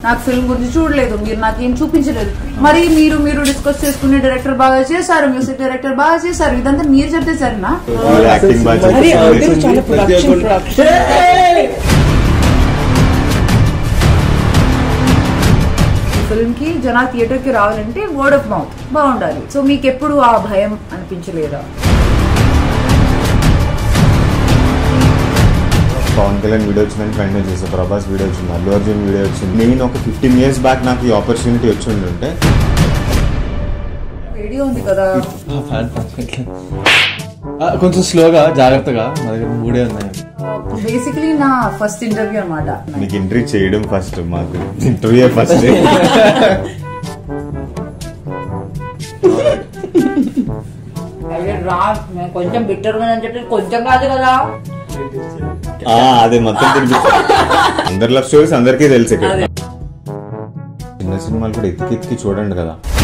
నాకు ఫిల్మ్ గురించి చూడలేదు మీరు నాకేం చూపించలేదు మరి మీరు మీరు డిస్కస్ చేసుకునే డైరెక్టర్ బాగా చేశారు మ్యూజిక్ డైరెక్టర్ బాగా చేశారు ఇదంతా మీరు చెప్తే సరేనా మీరు యాక్టింగ్ బాగా మరి చేస్తారు. అందరూ చాలా ప్రొడక్షన్ ప్రొడక్షన్ ఫిల్మ్ కి జనా థియేటర్ కి రావాలంటే వర్డ్ ఆఫ్ మౌత్ బాగుండాలి సో మీకు ఎప్పుడు ఆ భయం అనిపించలేదా పవన్ కళ్యాణ్ వీడియో వచ్చిందని కంటిన్యూ చేసా ప్రభాస్ వీడియో వచ్చింది అల్లు అర్జున్ వీడియో వచ్చింది నేను ఒక ఫిఫ్టీన్ ఇయర్స్ బ్యాక్ నాకు ఈ ఆపర్చునిటీ వచ్చి ఉంటుంటే వీడియో ఉంది కదా ఫ్యాన్ కొంచెం స్లోగా జాగ్రత్తగా మా దగ్గర మూడే ఉన్నాయి బేసిక్లీ నా ఫస్ట్ ఇంటర్వ్యూ అనమాట నీకు ఇంటర్వ్యూ చేయడం ఫస్ట్ మాకు ఇంటర్వ్యూ ఫస్ట్ రా నేను కొంచెం బిట్టర్ గా అని చెప్పి కొంచెం కాదు కదా అదే మొత్తం తినిపిస్తా అందరి లవ్ స్టోరీస్ అందరికీ తెలుసు ఇక్కడ అదే. చిన్న సినిమాలు కూడా ఎత్తికి ఎత్తికి చూడండి కదా